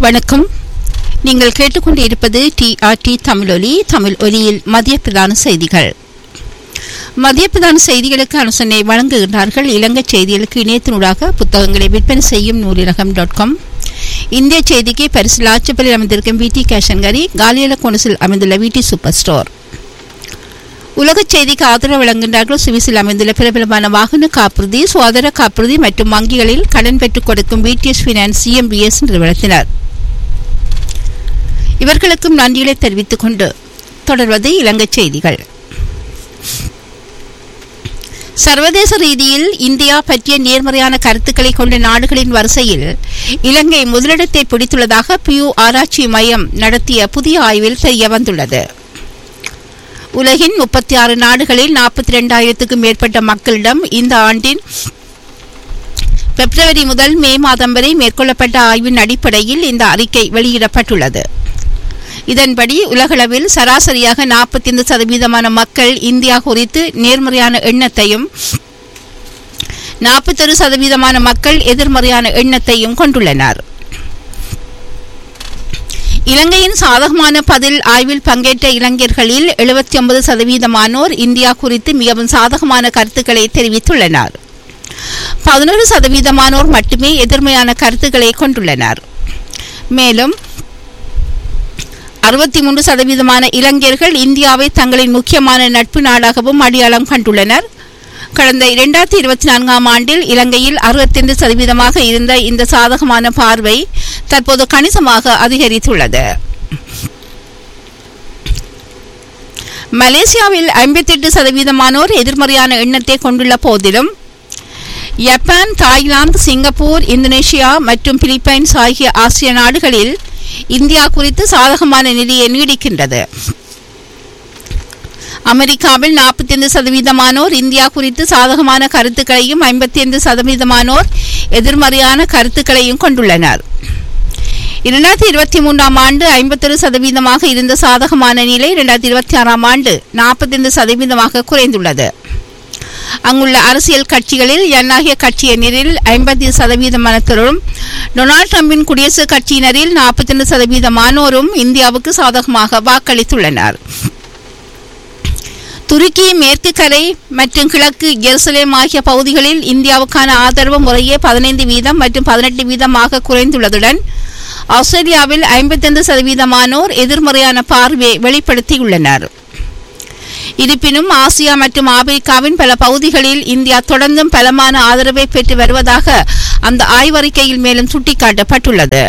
வணக்கம் நீங்கள் கேட்டுக்கொண்டிருப்பது டிஆர்டி தமிழொலி தமிழ் ஒலியில் மதிய பிரதான செய்திகள் மதிய பிரதான செய்திகளுக்கு அனுசரணை வழங்குகின்றார்கள் இலங்கை செய்திகளுக்கு இணையத்தினூடாக புத்தகங்களை விற்பனை செய்யும் நூலிலகம் டாட் காம் இந்திய செய்திக்கு பரிசு லாச்சப்பலில் அமைந்திருக்கும் விடி கேஷன்கரி காலியல கொனசில் அமைந்துள்ள விடி சூப்பர் ஸ்டோர் உலகச் செய்திக்கு ஆதரவு வழங்குகின்றார்கள் சுவிஸில் அமைந்துள்ள பிரபலமான வாகன காப்புறுதி சுகாதார காப்புறுதி மற்றும் வங்கிகளில் கடன் பெற்றுக் கொடுக்கும் விடிஎஸ் பினான்ஸ் சிஎம்பிஎஸ் நிறுவனத்தினர் இவர்களுக்கும் நன்றிகளை தெரிவித்துக் கொண்டு தொடர்வது இலங்கை செய்திகள் சர்வதேச ரீதியில் இந்தியா பற்றிய நேர்மறையான கருத்துக்களை கொண்ட நாடுகளின் வரிசையில் இலங்கை முதலிடத்தை பிடித்துள்ளதாக பியூ ஆராய்ச்சி மையம் நடத்திய புதிய ஆய்வில் தெரிய வந்துள்ளது உலகின் முப்பத்தி ஆறு நாடுகளில் நாற்பத்தி ரெண்டாயிரத்துக்கும் மேற்பட்ட மக்களிடம் இந்த ஆண்டின் பிப்ரவரி முதல் மே மாதம் வரை மேற்கொள்ளப்பட்ட ஆய்வின் அடிப்படையில் இந்த அறிக்கை வெளியிடப்பட்டுள்ளது இதன்படி உலகளவில் சராசரியாக நாற்பத்தைந்து சதவீதமான மக்கள் இந்தியா குறித்து நேர்மறையான எண்ணத்தையும் நாற்பத்தொரு சதவீதமான மக்கள் எதிர்மறையான எண்ணத்தையும் கொண்டுள்ளனர் இலங்கையின் சாதகமான பதில் ஆய்வில் பங்கேற்ற இளைஞர்களில் எழுபத்தி ஒன்பது சதவீதமானோர் இந்தியா குறித்து மிகவும் சாதகமான கருத்துக்களை தெரிவித்துள்ளனர் பதினொரு சதவீதமானோர் மட்டுமே எதிர்மையான கருத்துக்களை கொண்டுள்ளனர் மேலும் அறுபத்தி மூன்று சதவீதமான இளைஞர்கள் இந்தியாவை தங்களின் முக்கியமான நட்பு நாடாகவும் அடையாளம் கண்டுள்ளனர் கடந்த இரண்டாயிரத்தி இருபத்தி நான்காம் ஆண்டில் இலங்கையில் அறுபத்தைந்து சதவீதமாக இருந்த இந்த சாதகமான பார்வை தற்போது கணிசமாக அதிகரித்துள்ளது மலேசியாவில் ஐம்பத்தெட்டு சதவீதமானோர் எதிர்மறையான எண்ணத்தை கொண்டுள்ள போதிலும் ஜப்பான் தாய்லாந்து சிங்கப்பூர் இந்தோனேஷியா மற்றும் பிலிப்பைன்ஸ் ஆகிய ஆசிய நாடுகளில் இந்தியா குறித்து சாதகமான நிலையை நீடிக்கின்றது அமெரிக்காவில் நாற்பத்தி ஐந்து சதவீதமானோர் இந்தியா குறித்து சாதகமான கருத்துக்களையும் ஐம்பத்தி ஐந்து சதவீதமானோர் எதிர்மறையான கருத்துக்களையும் கொண்டுள்ளனர் இரண்டாயிரத்தி இருபத்தி மூன்றாம் ஆண்டு ஐம்பத்தொரு சதவீதமாக இருந்த சாதகமான நிலை இரண்டாயிரத்தி இருபத்தி ஆறாம் ஆண்டு நாற்பத்தைந்து சதவீதமாக குறைந்துள்ளது அங்குள்ள அரசியல் கட்சிகளில் ஜனநாயக கட்சியினரில் ஐம்பத்தி சதவீதமானத்தரும் டொனால்ட் ட்ரம்பின் குடியரசுக் கட்சியினரில் நாற்பத்தி சதவீதமானோரும் இந்தியாவுக்கு சாதகமாக வாக்களித்துள்ளனர் துருக்கி மேற்கு கரை மற்றும் கிழக்கு ஜெருசலேம் ஆகிய பகுதிகளில் இந்தியாவுக்கான ஆதரவு முறையே பதினைந்து வீதம் மற்றும் பதினெட்டு வீதமாக குறைந்துள்ளதுடன் ஆஸ்திரேலியாவில் ஐம்பத்தைந்து சதவீதமானோர் எதிர்மறையான பார்வையை வெளிப்படுத்தியுள்ளனர் இருப்பினும் ஆசியா மற்றும் ஆப்பிரிக்காவின் பல பகுதிகளில் இந்தியா தொடர்ந்தும் பலமான ஆதரவை பெற்று வருவதாக அந்த ஆய்வறிக்கையில் மேலும் சுட்டிக்காட்டப்பட்டுள்ளது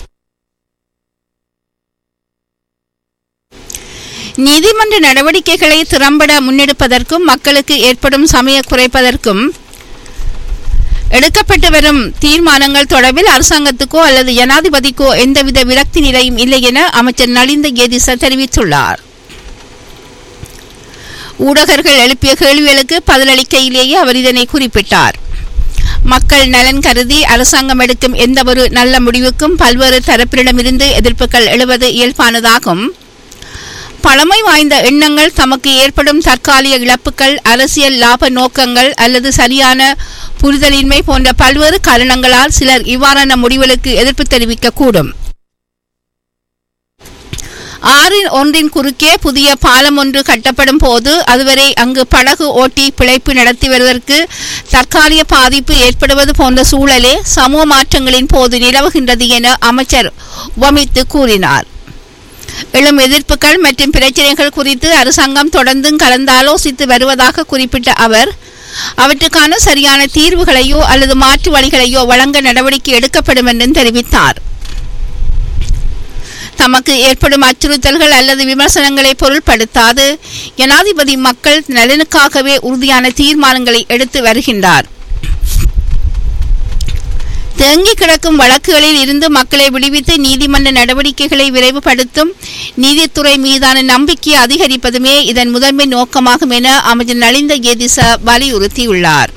நீதிமன்ற நடவடிக்கைகளை திறம்பட முன்னெடுப்பதற்கும் மக்களுக்கு ஏற்படும் சமய குறைப்பதற்கும் எடுக்கப்பட்டு வரும் தீர்மானங்கள் தொடர்பில் அரசாங்கத்துக்கோ அல்லது ஜனாதிபதிக்கோ எந்தவித விரக்தி நிலையும் இல்லை என அமைச்சர் நலிந்த கேதிச தெரிவித்துள்ளார் ஊடகர்கள் எழுப்பிய கேள்விகளுக்கு பதிலளிக்கையிலேயே அவர் இதனை குறிப்பிட்டார் மக்கள் நலன் கருதி அரசாங்கம் எடுக்கும் எந்தவொரு நல்ல முடிவுக்கும் பல்வேறு தரப்பினரிடமிருந்து எதிர்ப்புகள் எழுவது இயல்பானதாகும் பழமை வாய்ந்த எண்ணங்கள் தமக்கு ஏற்படும் தற்காலிக இழப்புகள் அரசியல் லாப நோக்கங்கள் அல்லது சரியான புரிதலின்மை போன்ற பல்வேறு காரணங்களால் சிலர் இவ்வாறான முடிவுகளுக்கு எதிர்ப்பு தெரிவிக்கக்கூடும் ஆறின் ஒன்றின் குறுக்கே புதிய பாலம் ஒன்று கட்டப்படும் போது அதுவரை அங்கு படகு ஓட்டி பிழைப்பு நடத்தி வருவதற்கு தற்காலிக பாதிப்பு ஏற்படுவது போன்ற சூழலே சமூக மாற்றங்களின் போது நிலவுகின்றது என அமைச்சர் உவமித்து கூறினார் எழும் எதிர்ப்புகள் மற்றும் பிரச்சனைகள் குறித்து அரசாங்கம் தொடர்ந்தும் கலந்தாலோசித்து வருவதாக குறிப்பிட்ட அவர் அவற்றுக்கான சரியான தீர்வுகளையோ அல்லது மாற்று வழிகளையோ வழங்க நடவடிக்கை எடுக்கப்படும் என்றும் தெரிவித்தார் தமக்கு ஏற்படும் அச்சுறுத்தல்கள் அல்லது விமர்சனங்களை பொருள்படுத்தாது ஜனாதிபதி மக்கள் நலனுக்காகவே உறுதியான தீர்மானங்களை எடுத்து வருகின்றார் தேங்கி கிடக்கும் வழக்குகளில் இருந்து மக்களை விடுவித்து நீதிமன்ற நடவடிக்கைகளை விரைவுபடுத்தும் நீதித்துறை மீதான நம்பிக்கையை அதிகரிப்பதுமே இதன் முதன்மை நோக்கமாகும் என அமைச்சர் நலிந்த கேதிச வலியுறுத்தியுள்ளார்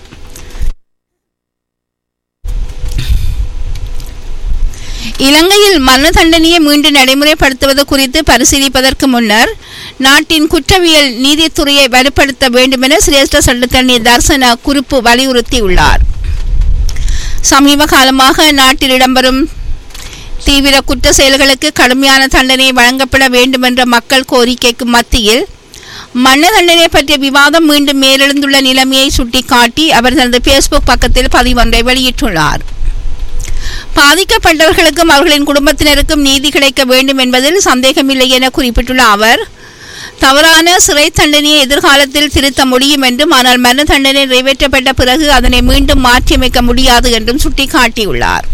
இலங்கையில் மரண தண்டனையை மீண்டும் நடைமுறைப்படுத்துவது குறித்து பரிசீலிப்பதற்கு முன்னர் நாட்டின் குற்றவியல் நீதித்துறையை வலுப்படுத்த வேண்டுமென சிரேஷ்ட சட்டத்தரணி தர்சன குறிப்பு வலியுறுத்தியுள்ளார் சமீப காலமாக நாட்டில் இடம்பெறும் தீவிர குற்ற செயல்களுக்கு கடுமையான தண்டனை வழங்கப்பட வேண்டும் என்ற மக்கள் கோரிக்கைக்கு மத்தியில் மரண தண்டனை பற்றிய விவாதம் மீண்டும் மேலெழுந்துள்ள நிலைமையை சுட்டிக்காட்டி அவர் தனது ஃபேஸ்புக் பக்கத்தில் பதிவொன்றை வெளியிட்டுள்ளார் பாதிக்கப்பட்டவர்களுக்கும் அவர்களின் குடும்பத்தினருக்கும் நீதி கிடைக்க வேண்டும் என்பதில் சந்தேகமில்லை என குறிப்பிட்டுள்ள அவர் தவறான சிறை தண்டனையை எதிர்காலத்தில் திருத்த முடியும் என்றும் ஆனால் மரண தண்டனை நிறைவேற்றப்பட்ட பிறகு அதனை மீண்டும் மாற்றியமைக்க முடியாது என்றும் சுட்டிக்காட்டியுள்ளார்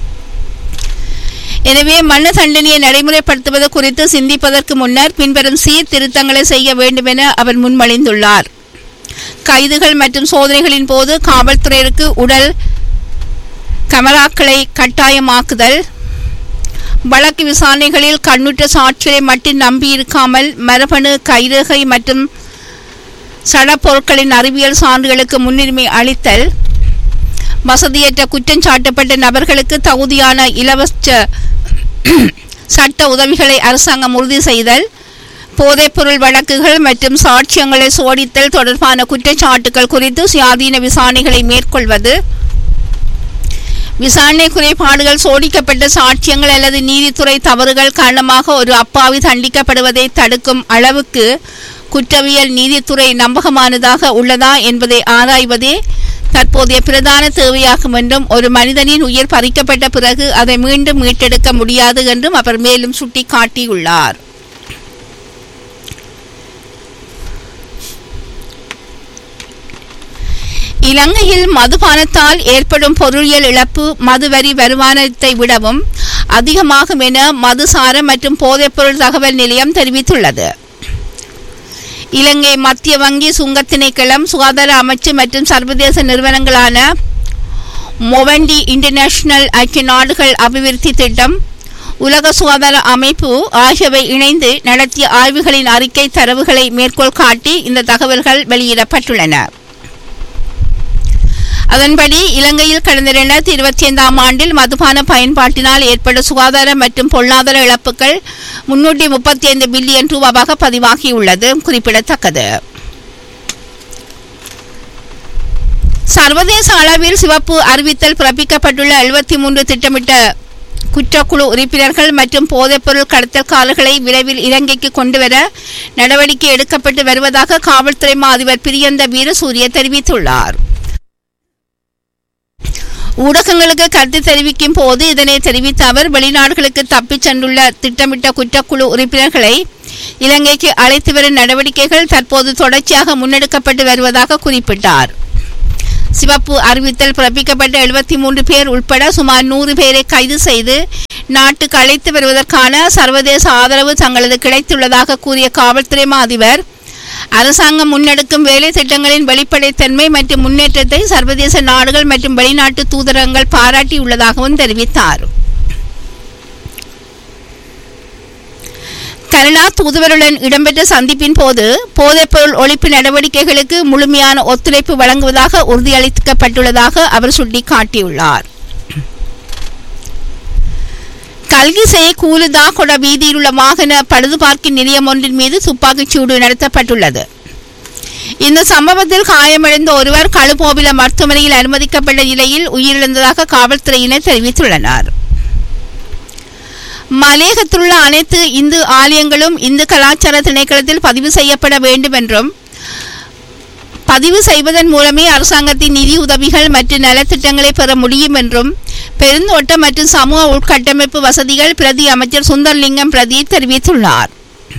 எனவே மரண தண்டனையை நடைமுறைப்படுத்துவது குறித்து சிந்திப்பதற்கு முன்னர் பின்வரும் சீர்திருத்தங்களை செய்ய வேண்டும் என அவர் முன்மொழிந்துள்ளார் கைதுகள் மற்றும் சோதனைகளின் போது காவல்துறையினருக்கு உடல் கமராக்களை கட்டாயமாக்குதல் வழக்கு விசாரணைகளில் கண்ணுற்ற சாட்சிகளை மட்டும் நம்பியிருக்காமல் மரபணு கைரேகை மற்றும் சடப்பொருட்களின் அறிவியல் சான்றுகளுக்கு முன்னுரிமை அளித்தல் வசதியற்ற குற்றம் சாட்டப்பட்ட நபர்களுக்கு தகுதியான இலவச சட்ட உதவிகளை அரசாங்கம் உறுதி செய்தல் போதைப்பொருள் வழக்குகள் மற்றும் சாட்சியங்களை சோடித்தல் தொடர்பான குற்றச்சாட்டுகள் குறித்து சுயாதீன விசாரணைகளை மேற்கொள்வது விசாரணை குறைபாடுகள் சோடிக்கப்பட்ட சாட்சியங்கள் அல்லது நீதித்துறை தவறுகள் காரணமாக ஒரு அப்பாவி தண்டிக்கப்படுவதை தடுக்கும் அளவுக்கு குற்றவியல் நீதித்துறை நம்பகமானதாக உள்ளதா என்பதை ஆராய்வதே தற்போதைய பிரதான தேவையாகும் என்றும் ஒரு மனிதனின் உயிர் பறிக்கப்பட்ட பிறகு அதை மீண்டும் மீட்டெடுக்க முடியாது என்றும் அவர் மேலும் சுட்டிக்காட்டியுள்ளார் இலங்கையில் மதுபானத்தால் ஏற்படும் பொருளியல் இழப்பு மதுவரி வருமானத்தை விடவும் அதிகமாகும் என மதுசார மற்றும் போதைப்பொருள் தகவல் நிலையம் தெரிவித்துள்ளது இலங்கை மத்திய வங்கி சுங்க திணைக்களம் சுகாதார அமைச்சு மற்றும் சர்வதேச நிறுவனங்களான மொவண்டி இன்டர்நேஷனல் ஐக்கிய நாடுகள் அபிவிருத்தி திட்டம் உலக சுகாதார அமைப்பு ஆகியவை இணைந்து நடத்திய ஆய்வுகளின் அறிக்கை தரவுகளை மேற்கோள் காட்டி இந்த தகவல்கள் வெளியிடப்பட்டுள்ளன அதன்படி இலங்கையில் கடந்த இரண்டாயிரத்தி இருபத்தி ஐந்தாம் ஆண்டில் மதுபான பயன்பாட்டினால் ஏற்பட்ட சுகாதார மற்றும் பொருளாதார இழப்புகள் முன்னூற்றி முப்பத்தி ஐந்து பில்லியன் ரூபாவாக பதிவாகியுள்ளது குறிப்பிடத்தக்கது சர்வதேச அளவில் சிவப்பு அறிவித்தல் பிறப்பிக்கப்பட்டுள்ள எழுபத்தி மூன்று திட்டமிட்ட குற்றக்குழு உறுப்பினர்கள் மற்றும் போதைப்பொருள் கடத்தல்காரர்களை விரைவில் இலங்கைக்கு கொண்டுவர நடவடிக்கை எடுக்கப்பட்டு வருவதாக காவல்துறை மா அதிபர் பிரியந்த வீரசூரிய தெரிவித்துள்ளார் ஊடகங்களுக்கு கருத்து தெரிவிக்கும் போது இதனை தெரிவித்த அவர் வெளிநாடுகளுக்கு தப்பிச் சென்றுள்ள திட்டமிட்ட குற்றக்குழு உறுப்பினர்களை இலங்கைக்கு அழைத்து வரும் நடவடிக்கைகள் தற்போது தொடர்ச்சியாக முன்னெடுக்கப்பட்டு வருவதாக குறிப்பிட்டார் சிவப்பு அறிவித்தல் பிறப்பிக்கப்பட்ட எழுபத்தி மூன்று பேர் உட்பட சுமார் நூறு பேரை கைது செய்து நாட்டுக்கு அழைத்து வருவதற்கான சர்வதேச ஆதரவு தங்களது கிடைத்துள்ளதாக கூறிய காவல்துறை மா அதிபர் அரசாங்கம் முன்னெடுக்கும் வேலை திட்டங்களின் வெளிப்படைத்தன்மை மற்றும் முன்னேற்றத்தை சர்வதேச நாடுகள் மற்றும் வெளிநாட்டு தூதரகங்கள் பாராட்டியுள்ளதாகவும் தெரிவித்தார் கனடா தூதுவருடன் இடம்பெற்ற சந்திப்பின் போது போதைப்பொருள் ஒழிப்பு நடவடிக்கைகளுக்கு முழுமையான ஒத்துழைப்பு வழங்குவதாக உறுதியளிக்கப்பட்டுள்ளதாக அவர் சுட்டிக்காட்டியுள்ளார் கல்கிசை கூலுதா கொட வீதியில் உள்ள வாகன பழுதுபார்க்கும் நிலையம் ஒன்றின் மீது துப்பாக்கிச் சூடு நடத்தப்பட்டுள்ளது இந்த சம்பவத்தில் காயமடைந்த ஒருவர் களுபோவில மருத்துவமனையில் அனுமதிக்கப்பட்ட நிலையில் உயிரிழந்ததாக காவல்துறையினர் தெரிவித்துள்ளனர் மலையகத்திலுள்ள அனைத்து இந்து ஆலயங்களும் இந்து கலாச்சார திணைக்களத்தில் பதிவு செய்யப்பட வேண்டும் என்றும் பதிவு செய்வதன் மூலமே அரசாங்கத்தின் நிதி உதவிகள் மற்றும் நலத்திட்டங்களை பெற முடியும் என்றும் பெருந்தோட்ட மற்றும் சமூக உட்கட்டமைப்பு வசதிகள் பிரதி அமைச்சர் சுந்தர்லிங்கம் பிரதீப் தெரிவித்துள்ளார்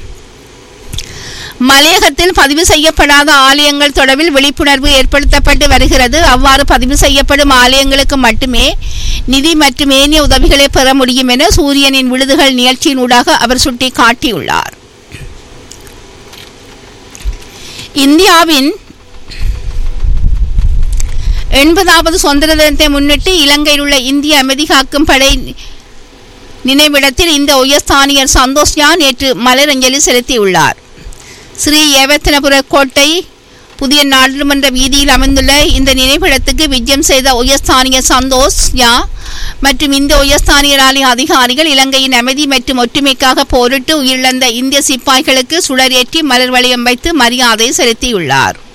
மலையகத்தில் பதிவு செய்யப்படாத ஆலயங்கள் தொடர்பில் விழிப்புணர்வு ஏற்படுத்தப்பட்டு வருகிறது அவ்வாறு பதிவு செய்யப்படும் ஆலயங்களுக்கு மட்டுமே நிதி மற்றும் ஏனைய உதவிகளை பெற முடியும் என சூரியனின் விழுதுகள் நிகழ்ச்சியினூடாக அவர் சுட்டிக்காட்டியுள்ளார் இந்தியாவின் எண்பதாவது சுதந்திர தினத்தை முன்னிட்டு இலங்கையில் உள்ள இந்திய அமைதி காக்கும் படை நினைவிடத்தில் இந்த உயர்ஸ்தானியர் சந்தோஷ்யா நேற்று மலரஞ்சலி செலுத்தியுள்ளார் ஸ்ரீ ஏவத்தனபுர கோட்டை புதிய நாடாளுமன்ற வீதியில் அமைந்துள்ள இந்த நினைவிடத்துக்கு விஜயம் செய்த உயர்ஸ்தானிய சந்தோஷ் யா மற்றும் இந்த உயர்ஸ்தானியர் ஆலய அதிகாரிகள் இலங்கையின் அமைதி மற்றும் ஒற்றுமைக்காக போரிட்டு உயிரிழந்த இந்திய சிப்பாய்களுக்கு சுடரேற்றி மலர் வளையம் வைத்து மரியாதை செலுத்தியுள்ளார்